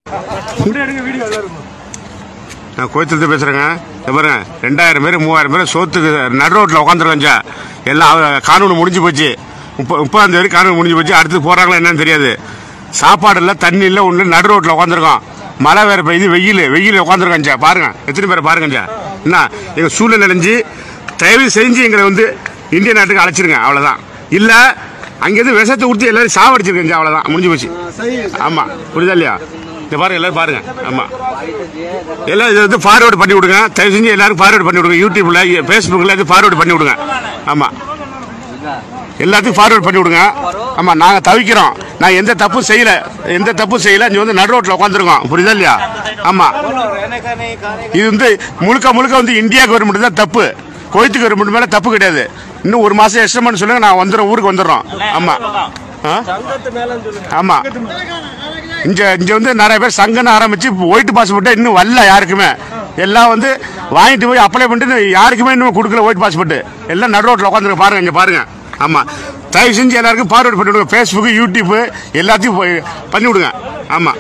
நான் கோயத்துலேருந்து பேசுகிறேங்க இங்க பாருங்க ரெண்டாயிரம் பேர் மூவாயிரம் பேர் சோத்துக்கு நடு ரோட்டில் உட்காந்துருக்கோம் எல்லாம் அவ- கானூன் முடிஞ்சு போச்சு முப்ப முப்பதாம் தேதி கானூன் முடிஞ்சு போச்சு அடுத்து போகிறாங்களா என்னன்னு தெரியாது சாப்பாடு இல்லை தண்ணி இல்லை ஒன்று நடு ரோட்டில் உட்காந்துருக்கோம் மழை வேறு பெய்யுது வெயில் வெயில் உட்காந்துருக்கோம் சார் பாருங்க எத்தனை பேரை பாருங்க சார் என்ன எங்கள் சூழ்நிலை நினைஞ்சு தயவு செஞ்சு எங்களை வந்து இந்திய நாட்டுக்கு அழைச்சிருங்க அவ்வளோதான் இல்லை அங்கேருந்து விஷத்தை ஊற்றி எல்லாரும் சாவடிச்சிருக்கேன் சார் அவ்வளோதான் முடிஞ்சு போச்சு ஆமாம் புரியுதா இல்லையா இந்த பாருங்க எல்லாரும் பாருங்க ஆமாம் எல்லாம் இதை வந்து ஃபார்வேர்டு பண்ணி விடுங்க தயவு செஞ்சு எல்லாரும் ஃபார்வேர்டு பண்ணி விடுங்க யூடியூப்ல ஃபேஸ்புக்கில் இது ஃபார்வேர்டு பண்ணி விடுங்க ஆமாம் எல்லாத்தையும் ஃபார்வேர்ட் பண்ணி விடுங்க ஆமாம் நாங்கள் தவிக்கிறோம் நான் எந்த தப்பும் செய்யல எந்த தப்பும் செய்யல இங்கே வந்து நடு ரோட்டில் உட்காந்துருக்கோம் புரியுதா இல்லையா ஆமாம் இது வந்து முழுக்க முழுக்க வந்து இந்தியா கவர்மெண்ட் தான் தப்பு கோயத்து கவர்மெண்ட் மேலே தப்பு கிடையாது இன்னும் ஒரு மாதம் எக்ஸ்டமெண்ட் சொல்லுங்க நான் வந்துடுறோம் ஊருக்கு வந்துடுறோம் ஆமாம் ஆ ஆமாம் இங்க இங்க வந்து நிறைய பேர் சங்கன்னு ஆரம்பிச்சு ஒயிட் பாஸ்போர்ட்டை இன்னும் வரல யாருக்குமே எல்லாம் வந்து வாங்கிட்டு போய் அப்ளை பண்ணிட்டு யாருக்குமே இன்னும் கொடுக்கல ஒயிட் பாஸ்போர்ட் எல்லாம் நடு ரோட்டில் உட்காந்துருக்க பாருங்க இங்க பாருங்க ஆமா தயவு செஞ்சு எல்லாருக்கும் ஃபார்வர்ட் பண்ணி விடுங்க ஃபேஸ்புக் யூடியூப் எல்லாத்தையும் போய் பண்ணி விடுங்க ஆமா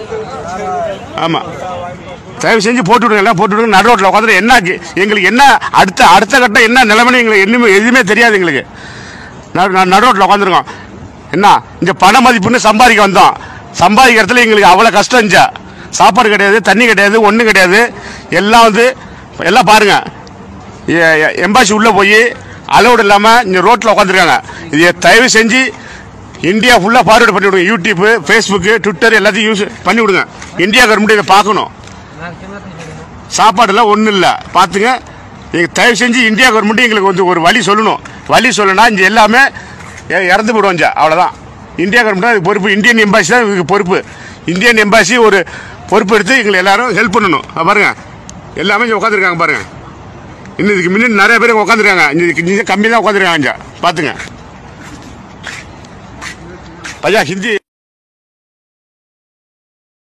ஆமா தயவு செஞ்சு போட்டு விடுங்க எல்லாம் போட்டு விடுங்க நடு ரோட்டில் உட்காந்துட்டு என்ன ஆச்சு? எங்களுக்கு என்ன அடுத்த அடுத்த கட்டம் என்ன நிலைமைன்னு எங்களுக்கு என்னமே எதுவுமே தெரியாது எங்களுக்கு நடு நடு- நடு ரோட்டில் உட்காந்துருக்கோம் என்ன இந்த பண மதிப்புன்னு சம்பாதிக்க வந்தோம் சம்பாதிக்கிறதுல எங்களுக்கு அவ்வளோ கஷ்டம் இருந்துச்சா சாப்பாடு கிடையாது தண்ணி கிடையாது ஒன்றும் கிடையாது எல்லாம் வந்து எல்லாம் பாருங்க எம்பாசி உள்ளே போய் அலௌடு இல்லாமல் இங்கே ரோட்டில் உட்காந்துருக்காங்க இது தயவு செஞ்சு இந்தியா ஃபுல்லாக ஃபார்வர்டு பண்ணி விடுங்க யூடியூப்பு ஃபேஸ்புக்கு ட்விட்டர் எல்லாத்தையும் யூஸ் பண்ணி விடுங்க இந்தியா கவர்மெண்ட் இதை பார்க்கணும் சாப்பாடுலாம் ஒன்றும் இல்லை பார்த்துங்க நீங்கள் தயவு செஞ்சு இந்தியா கவர்மெண்ட் எங்களுக்கு வந்து ஒரு வழி சொல்லணும் வழி சொல்லணும்னா இங்கே எல்லாமே இ- இறந்து போடுவோம் சார் அவ்வளோதான் இந்தியா கவர்மெண்ட் தான் இதுக்கு பொறுப்பு இந்தியன் எம்பாசி தான் இதுக்கு பொறுப்பு இந்தியன் எம்பாசி ஒரு பொறுப்பு எடுத்து எங்களை எல்லாரும் ஹெல்ப் பண்ணணும் அஹ் பாருங்க எல்லாமே இங்கே உட்காந்துருக்காங்க பாருங்க இன்னும் இதுக்கு முன்னாடி நிறைய பேர் உட்காந்துருக்காங்க இங்கே கம்மி தான் உட்காந்துருக்காங்க இங்கே பார்த்துங்க பையா ஹிந்தி